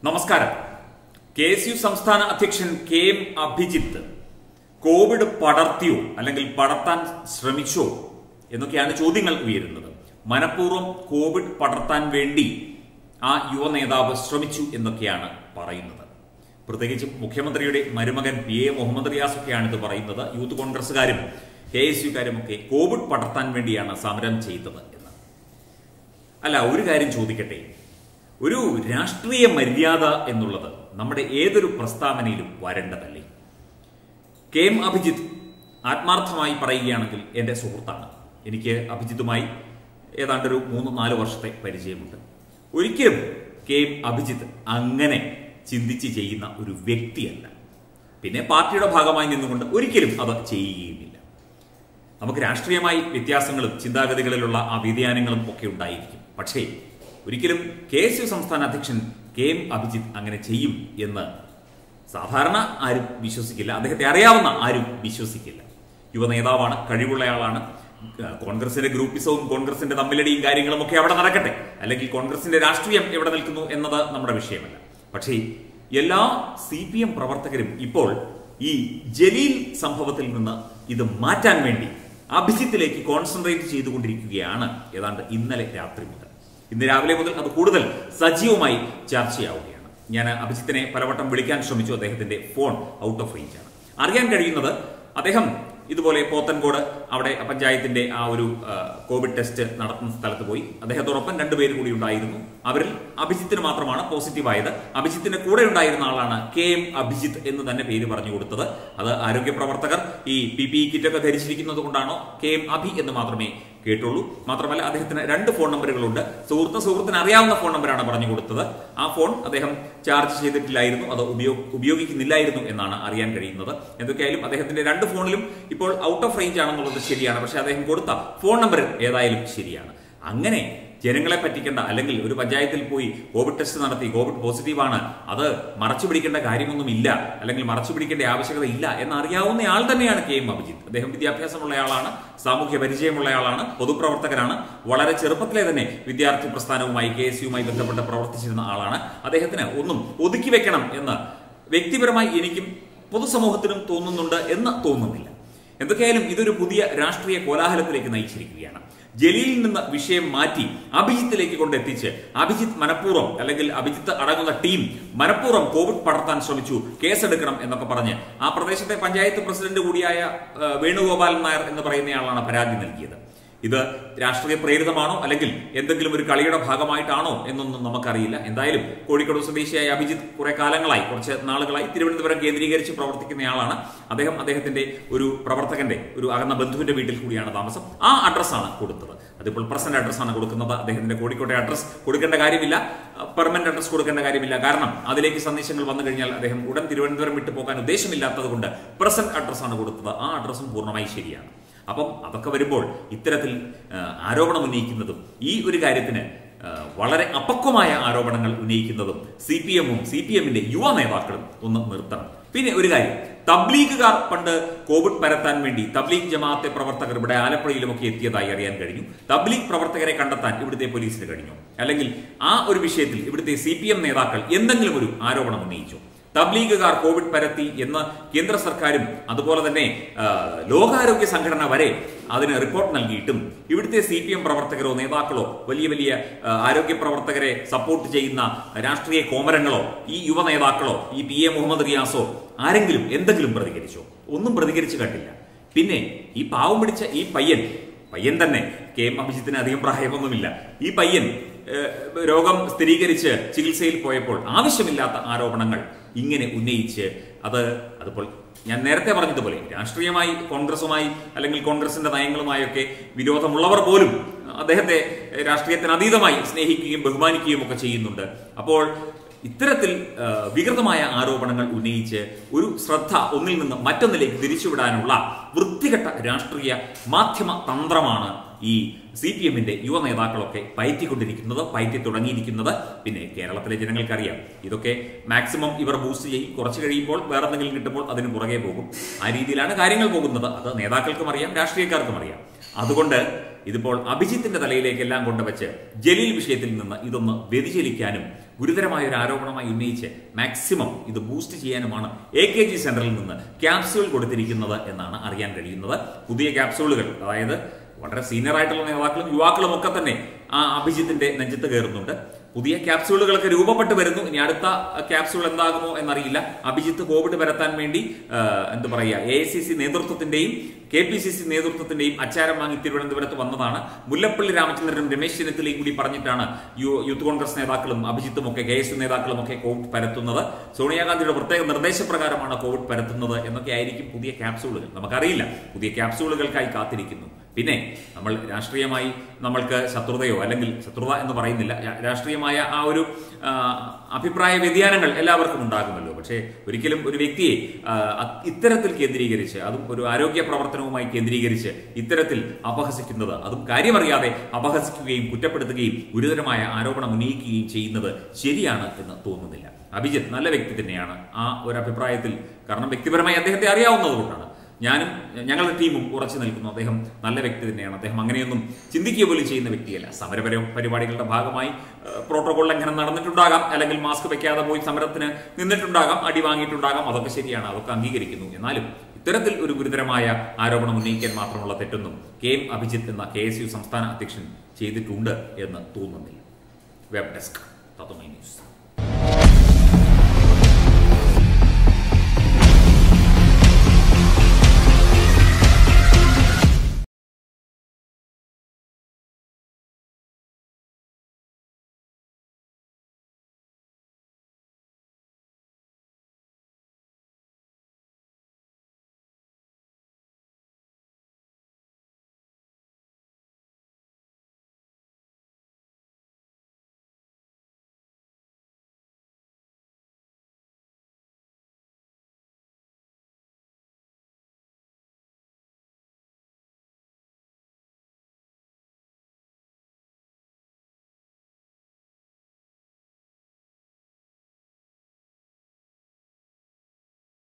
നമസ്കാരം K S U സംസ്ഥാന അധ്യക്ഷൻ കെ എം അഭിജിത്ത് കോവിഡ് പടർത്തിയോ അല്ലെങ്കിൽ പടർത്താൻ ശ്രമിച്ചോ എന്നൊക്കെയാണ് ചോദ്യങ്ങൾ ഉയരുന്നത് മനഃപൂർവ്വം കോവിഡ് പടർത്താൻ വേണ്ടി ആ യുവ നേതാവ് ശ്രമിച്ചു എന്നൊക്കെയാണ് പറയുന്നത് പ്രത്യേകിച്ചും മുഖ്യമന്ത്രിയുടെ മരുമകൻ പി എ മുഹമ്മദ് റിയാസ് ഒക്കെയാണ് ഇത് പറയുന്നത് യൂത്ത് കോൺഗ്രസുകാരും കെ എസ് യുക്കാരും ഒക്കെ കോവിഡ് പടർത്താൻ വേണ്ടിയാണ് സമരം ചെയ്തത് എന്ന് അല്ല ഒരു കാര്യം ചോദിക്കട്ടെ ഒരു രാഷ്ട്രീയ മര്യാദ എന്നുള്ളത് നമ്മുടെ ഏതൊരു പ്രസ്താവനയിലും വരേണ്ടതല്ലേ കെ എം അഭിജിത്ത് ആത്മാർത്ഥമായി പറയുകയാണെങ്കിൽ എൻ്റെ സുഹൃത്താണ് എനിക്ക് അഭിജിത്തുമായി ഏതാണ്ടൊരു മൂന്ന് നാല് വർഷത്തെ പരിചയമുണ്ട് ഒരിക്കലും കെ എം അഭിജിത്ത് അങ്ങനെ ചിന്തിച്ച് ചെയ്യുന്ന ഒരു വ്യക്തിയല്ല പിന്നെ പാർട്ടിയുടെ ഭാഗമായി നിന്നുകൊണ്ട് ഒരിക്കലും അത് ചെയ്യുകയുമില്ല നമുക്ക് രാഷ്ട്രീയമായി വ്യത്യാസങ്ങളും ചിന്താഗതികളിലുള്ള ആ വ്യതിയാനങ്ങളും ഒക്കെ ഉണ്ടായിരിക്കും പക്ഷേ ഒരിക്കലും കെ എസ് യു സംസ്ഥാന അധ്യക്ഷൻ കെ എം അഭിജിത്ത് അങ്ങനെ ചെയ്യും എന്ന് സാധാരണ ആരും വിശ്വസിക്കില്ല അദ്ദേഹത്തെ അറിയാവുന്ന ആരും വിശ്വസിക്കില്ല യുവ നേതാവാണ് കഴിവുള്ളയാളാണ് കോൺഗ്രസിന്റെ ഗ്രൂപ്പിസവും കോൺഗ്രസിന്റെ തമ്മിലടിയും കാര്യങ്ങളും ഒക്കെ അവിടെ നടക്കട്ടെ അല്ലെങ്കിൽ കോൺഗ്രസിന്റെ രാഷ്ട്രീയം എവിടെ നിൽക്കുന്നു എന്നത് നമ്മുടെ വിഷയമല്ല പക്ഷേ എല്ലാ സി പി എം പ്രവർത്തകരും ഇപ്പോൾ ഈ ജലീൽ സംഭവത്തിൽ നിന്ന് ഇത് മാറ്റാൻ വേണ്ടി അഭിജിത്തിലേക്ക് കോൺസെൻട്രേറ്റ് ചെയ്തുകൊണ്ടിരിക്കുകയാണ് ഏതാണ്ട് ഇന്നലെ രാത്രി മുതൽ ഇന്ന് രാവിലെ മുതൽ അത് കൂടുതൽ സജീവമായി ചർച്ചയാവുകയാണ് ഞാൻ അഭിജിത്തിനെ പലവട്ടം വിളിക്കാൻ ശ്രമിച്ചു അദ്ദേഹത്തിന്റെ ഫോൺ ഔട്ട് ഓഫ് റേഞ്ച് ആണ് അറിയാൻ കഴിയുന്നത് അദ്ദേഹം ഇതുപോലെ പോത്തൻകോട് അവിടെ പഞ്ചായത്തിന്റെ ആ ഒരു ആ, കോവിഡ് ടെസ്റ്റ് നടത്തുന്ന സ്ഥലത്ത് പോയി അദ്ദേഹത്തോടൊപ്പം രണ്ടുപേര് കൂടി ഉണ്ടായിരുന്നു അവരിൽ അഭിജിത്തിന് മാത്രമാണ് പോസിറ്റീവ് ആയത് അഭിജിത്തിന്റെ കൂടെ ഉണ്ടായിരുന്ന ആളാണ് കെ എം അഭിജിത്ത് എന്ന് തന്നെ പേര് പറഞ്ഞു കൊടുത്തത് അത് ആരോഗ്യ പ്രവർത്തകർ ഈ പി പി കിറ്റൊക്കെ ധരിച്ചിരിക്കുന്നത് കൊണ്ടാണോ കെ എം അഭി എന്ന് മാത്രമേ കേട്ടുള്ളൂ മാത്രമല്ല അദ്ദേഹത്തിന് രണ്ട് ഫോൺ നമ്പറുകളുണ്ട് സുഹൃത്ത് സുഹൃത്തിന് അറിയാവുന്ന ഫോൺ നമ്പറാണ് പറഞ്ഞു കൊടുത്തത് ആ ഫോൺ അദ്ദേഹം ചാർജ് ചെയ്തിട്ടില്ലായിരുന്നു അത് ഉപയോഗ ഉപയോഗിക്കുന്നില്ലായിരുന്നു എന്നാണ് അറിയാൻ കഴിയുന്നത് എന്തൊക്കെയായാലും അദ്ദേഹത്തിന്റെ രണ്ട് ഫോണിലും ഇപ്പോൾ ഔട്ട് ഓഫ് റേഞ്ച് ആണെന്നുള്ളത് ശരിയാണ് പക്ഷെ അദ്ദേഹം കൊടുത്ത ഫോൺ നമ്പർ ഏതായാലും ശരിയാണ് അങ്ങനെ ജനങ്ങളെ പറ്റിക്കേണ്ട അല്ലെങ്കിൽ ഒരു പഞ്ചായത്തിൽ പോയി കോവിഡ് ടെസ്റ്റ് നടത്തി കോവിഡ് പോസിറ്റീവാണ് അത് മറച്ചു പിടിക്കേണ്ട കാര്യമൊന്നുമില്ല അല്ലെങ്കിൽ മറച്ചു പിടിക്കേണ്ട ആവശ്യകത ഇല്ല എന്നറിയാവുന്ന ആൾ തന്നെയാണ് കെ എം അഭിജിത്ത് അദ്ദേഹം വിദ്യാഭ്യാസമുള്ള ആളാണ് സാമൂഹ്യ പരിചയമുള്ള ആളാണ് പൊതുപ്രവർത്തകനാണ് വളരെ ചെറുപ്പത്തിലെ തന്നെ വിദ്യാർത്ഥി പ്രസ്ഥാനവുമായി കെ എസ് യുമായി ബന്ധപ്പെട്ട് പ്രവർത്തിച്ചിരുന്ന ആളാണ് അദ്ദേഹത്തിന് ഒന്നും ഒതുക്കി വെക്കണം എന്ന് വ്യക്തിപരമായി എനിക്കും പൊതുസമൂഹത്തിനും തോന്നുന്നുണ്ട് എന്ന് തോന്നുന്നില്ല എന്തൊക്കെയായാലും ഇതൊരു പുതിയ രാഷ്ട്രീയ കോലാഹലത്തിലേക്ക് നയിച്ചിരിക്കുകയാണ് ജലീലിൽ നിന്ന് വിഷയം മാറ്റി അഭിജിത്തിലേക്ക് കൊണ്ടെത്തിച്ച് അഭിജിത്ത് മനഃപൂർവ്വം അല്ലെങ്കിൽ അഭിജിത്ത് അടങ്ങുന്ന ടീം മനഃപൂർവ്വം കോവിഡ് പടർത്താൻ ശ്രമിച്ചു കേസെടുക്കണം എന്നൊക്കെ പറഞ്ഞ് ആ പ്രദേശത്തെ പഞ്ചായത്ത് പ്രസിഡന്റ് കൂടിയായ ആ, വേണുഗോപാലൻ നായർ എന്ന് പറയുന്നയാളാണ് പരാതി നൽകിയത് ഇത് രാഷ്ട്രീയ പ്രേരിതമാണോ അല്ലെങ്കിൽ എന്തെങ്കിലും ഒരു കളിയുടെ ഭാഗമായിട്ടാണോ എന്നൊന്നും നമുക്കറിയില്ല എന്തായാലും കോഴിക്കോട് സ്വദേശിയായ അഭിജിത്ത് കുറെ കാലങ്ങളായി കുറച്ച് നാളുകളായി തിരുവനന്തപുരം കേന്ദ്രീകരിച്ച് പ്രവർത്തിക്കുന്നയാളാണ് അദ്ദേഹം അദ്ദേഹത്തിന്റെ ഒരു പ്രവർത്തകന്റെ ഒരു അകന്ന ബന്ധുവിന്റെ വീട്ടിൽ കൂടിയാണ് താമസം ആ അഡ്രസ്സാണ് കൊടുത്തത് അതിപ്പോൾ പ്രസന്റ് അഡ്രസ്സാണ് കൊടുക്കുന്നത് അദ്ദേഹത്തിന്റെ കോഴിക്കോട്ടെ അഡ്രസ് കൊടുക്കേണ്ട കാര്യമില്ല പെർമനന്റ് അഡ്രസ് കൊടുക്കേണ്ട കാര്യമില്ല കാരണം അതിലേക്ക് സന്ദേശങ്ങൾ വന്നു കഴിഞ്ഞാൽ അദ്ദേഹം ഉടൻ തിരുവനന്തപുരം വിട്ടു പോകാൻ ഉദ്ദേശമില്ലാത്തത് കൊണ്ട് പ്രസന്റ് അഡ്രസ്സാണ് കൊടുത്തത് ആ അഡ്രസ്സും പൂർണ്ണമായി ശരിയാണ് അപ്പം അതൊക്കെ വരുമ്പോൾ ഇത്തരത്തിൽ ആ, ആരോപണം ഉന്നയിക്കുന്നതും ഈ ഒരു കാര്യത്തിന് ആ, വളരെ അപക്വമായ ആരോപണങ്ങൾ ഉന്നയിക്കുന്നതും സി പി എമ്മും സി പി എമ്മിന്റെ യുവ നേതാക്കളും ഒന്ന് നിർത്തണം പിന്നെ ഒരു കാര്യം തബ്ലീഗുകാർ പണ്ട് കോവിഡ് പരത്താൻ വേണ്ടി തബ്ലീഗ് ജമാഅത്തെ പ്രവർത്തകർ ഇവിടെ ആലപ്പുഴയിലുമൊക്കെ എത്തിയതായി അറിയാൻ കഴിഞ്ഞു തബ്ലീഗ് പ്രവർത്തകരെ കണ്ടെത്താൻ ഇവിടുത്തെ പോലീസിന് കഴിഞ്ഞു അല്ലെങ്കിൽ ആ ഒരു വിഷയത്തിൽ ഇവിടുത്തെ സി നേതാക്കൾ എന്തെങ്കിലും ഒരു ആരോപണം ഉന്നയിച്ചു തബ്ലീഗുകാർ കോവിഡ് പരത്തി എന്ന് കേന്ദ്ര സർക്കാരും അതുപോലെ തന്നെ ആ, ലോകാരോഗ്യ സംഘടന വരെ അതിന് റിപ്പോർട്ട് നൽകിയിട്ടും ഇവിടുത്തെ സി പി എം പ്രവർത്തകരോ നേതാക്കളോ വലിയ വലിയ ആ, ആരോഗ്യ പ്രവർത്തകരെ സപ്പോർട്ട് ചെയ്യുന്ന രാഷ്ട്രീയ കോമരങ്ങളോ ഈ യുവ നേതാക്കളോ ഈ പി എ മുഹമ്മദ് റിയാസോ ആരെങ്കിലും എന്തെങ്കിലും പ്രതികരിച്ചോ ഒന്നും പ്രതികരിച്ചു കണ്ടില്ല പിന്നെ ഈ പാവം പിടിച്ച ഈ പയ്യൻ പയ്യൻ തന്നെ കെ എം അഭിജിത്തിന് അധികം പ്രായമൊന്നുമില്ല ഈ പയ്യൻ ഏഹ്, രോഗം സ്ഥിരീകരിച്ച് ചികിത്സയിൽ പോയപ്പോൾ ആവശ്യമില്ലാത്ത ആരോപണങ്ങൾ ഇങ്ങനെ ഉന്നയിച്ച് അത് അതിപ്പോൾ ഞാൻ നേരത്തെ പറഞ്ഞതുപോലെ രാഷ്ട്രീയമായി കോൺഗ്രസുമായി അല്ലെങ്കിൽ കോൺഗ്രസിന്റെ നയങ്ങളുമായൊക്കെ വിരോധമുള്ളവർ പോലും അദ്ദേഹത്തെ രാഷ്ട്രീയത്തിന് അതീതമായി സ്നേഹിക്കുകയും ബഹുമാനിക്കുകയും ഒക്കെ ചെയ്യുന്നുണ്ട് അപ്പോൾ ഇത്തരത്തിൽ ആ, വികൃതമായ ആരോപണങ്ങൾ ഉന്നയിച്ച് ഒരു ശ്രദ്ധ ഒന്നിൽ നിന്ന് മറ്റൊന്നിലേക്ക് തിരിച്ചുവിടാനുള്ള വൃത്തികെട്ട രാഷ്ട്രീയ മാധ്യമ തന്ത്രമാണ് ഈ സി പി എമ്മിന്റെ യുവ നേതാക്കളൊക്കെ പയറ്റിക്കൊണ്ടിരിക്കുന്നത് പയറ്റി തുടങ്ങിയിരിക്കുന്നത് പിന്നെ കേരളത്തിലെ ജനങ്ങൾക്കറിയാം ഇതൊക്കെ മാക്സിമം ഇവർ ബൂസ്റ്റ് ചെയ്യും കുറച്ച് കഴിയുമ്പോൾ വേറെ എന്തെങ്കിലും കിട്ടുമ്പോൾ അതിന് പുറകെ പോകും ആ രീതിയിലാണ് കാര്യങ്ങൾ പോകുന്നത് അത് നേതാക്കൾക്കും അറിയാം രാഷ്ട്രീയക്കാർക്കും അറിയാം അതുകൊണ്ട് ഇതിപ്പോൾ അഭിജിത്തിന്റെ തലയിലേക്ക് എല്ലാം കൊണ്ടുവച്ച് ജലീൽ വിഷയത്തിൽ നിന്ന് ഇതൊന്ന് വ്യതിചലിക്കാനും ഗുരുതരമായ ഒരു ആരോപണമായി ഉന്നയിച്ച് മാക്സിമം ഇത് ബൂസ്റ്റ് ചെയ്യാനുമാണ് എ കെ ജി സെന്ററിൽ നിന്ന് ക്യാപ്സ്യൂൾ കൊടുത്തിരിക്കുന്നത് എന്നാണ് അറിയാൻ കഴിയുന്നത് പുതിയ ക്യാപ്സ്യൂളുകൾ അതായത് വളരെ സീനിയർ ആയിട്ടുള്ള നേതാക്കളും യുവാക്കളും ഒക്കെ തന്നെ ആ അഭിജിത്തിന്റെ നെഞ്ചത്ത് കയറുന്നുണ്ട് പുതിയ ക്യാപ്സ്യൂളുകളൊക്കെ രൂപപ്പെട്ട് വരുന്നു ഇനി അടുത്ത ക്യാപ്സ്യൂൾ എന്താകുമോ എന്നറിയില്ല അഭിജിത്ത് കോവിഡ് പരത്താൻ വേണ്ടി ആ, എന്താ പറയുക എ ഐ സി സി നേതൃത്വത്തിന്റെയും കെ പി സി സി നേതൃത്വത്തിന്റെയും അച്ചാരം വാങ്ങി തിരുവനന്തപുരത്ത് വന്നതാണ് മുല്ലപ്പള്ളി രാമചന്ദ്രനും രമേശ് ചെന്നിത്തലയും കൂടി പറഞ്ഞിട്ടാണ് യു യൂത്ത് കോൺഗ്രസ് നേതാക്കളും അഭിജിത്തും ഒക്കെ കെ എസ് യു നേതാക്കളും ഒക്കെ കോവിഡ് പരത്തുന്നത് സോണിയാഗാന്ധിയുടെ പ്രത്യേക നിർദ്ദേശപ്രകാരമാണ് കോവിഡ് പരത്തുന്നത് എന്നൊക്കെ ആയിരിക്കും പുതിയ ക്യാപ്സ്യൂളുകൾ നമുക്കറിയില്ല പുതിയ ക്യാപ്സ്യൂളുകൾക്കായി കാത്തിരിക്കുന്നു പിന്നെ നമ്മൾ രാഷ്ട്രീയമായി നമ്മൾക്ക് ശത്രുതയോ അല്ലെങ്കിൽ ശത്രുത എന്ന് പറയുന്നില്ല രാ- രാഷ്ട്രീയമായ ആ ഒരു ആ, അഭിപ്രായ വ്യതിയാനങ്ങൾ എല്ലാവർക്കും ഉണ്ടാകുമല്ലോ പക്ഷേ ഒരിക്കലും ഒരു വ്യക്തിയെ ആ, അ- ഇത്തരത്തിൽ കേന്ദ്രീകരിച്ച് അതും ഒരു ആരോഗ്യ പ്രവർത്തനവുമായി കേന്ദ്രീകരിച്ച് ഇത്തരത്തിൽ അപഹസിക്കുന്നത് അതും കാര്യമറിയാതെ അപഹസിക്കുകയും കുറ്റപ്പെടുത്തുകയും ഗുരുതരമായ ആരോപണം ഉന്നയിക്കുകയും ചെയ്യുന്നത് ശരിയാണ് എന്ന് തോന്നുന്നില്ല അഭിജിത്ത് നല്ല വ്യക്തി തന്നെയാണ് ആ ഒരു അഭിപ്രായത്തിൽ കാരണം വ്യക്തിപരമായി അദ്ദേഹത്തെ അറിയാവുന്നത് കൊണ്ടാണ് ഞാനും ഞങ്ങളുടെ ടീമും ഉറച്ചു നിൽക്കുന്നു അദ്ദേഹം നല്ല വ്യക്തി തന്നെയാണ് അദ്ദേഹം അങ്ങനെയൊന്നും ചിന്തിക്കുക പോലും ചെയ്യുന്ന വ്യക്തിയല്ല സമരപര പരിപാടികളുടെ ഭാഗമായി പ്രോട്ടോകോൾ ലംഘനം നടന്നിട്ടുണ്ടാകാം അല്ലെങ്കിൽ മാസ്ക് വെക്കാതെ പോയി സമരത്തിന് നിന്നിട്ടുണ്ടാകാം അടി വാങ്ങിയിട്ടുണ്ടാകാം അതൊക്കെ ശരിയാണ് അതൊക്കെ അംഗീകരിക്കുന്നു എന്നാലും ഇത്തരത്തിൽ ഒരു ഗുരുതരമായ ആരോപണം ഉന്നയിക്കാൻ മാത്രമുള്ള തെറ്റൊന്നും കെ എം അഭിജിത്ത് എന്ന കെ എസ് യു സംസ്ഥാന അധ്യക്ഷൻ ചെയ്തിട്ടുണ്ട് എന്ന് തോന്നുന്നില്ല വെബ് ഡെസ്ക് തത്വമൈ ന്യൂസ്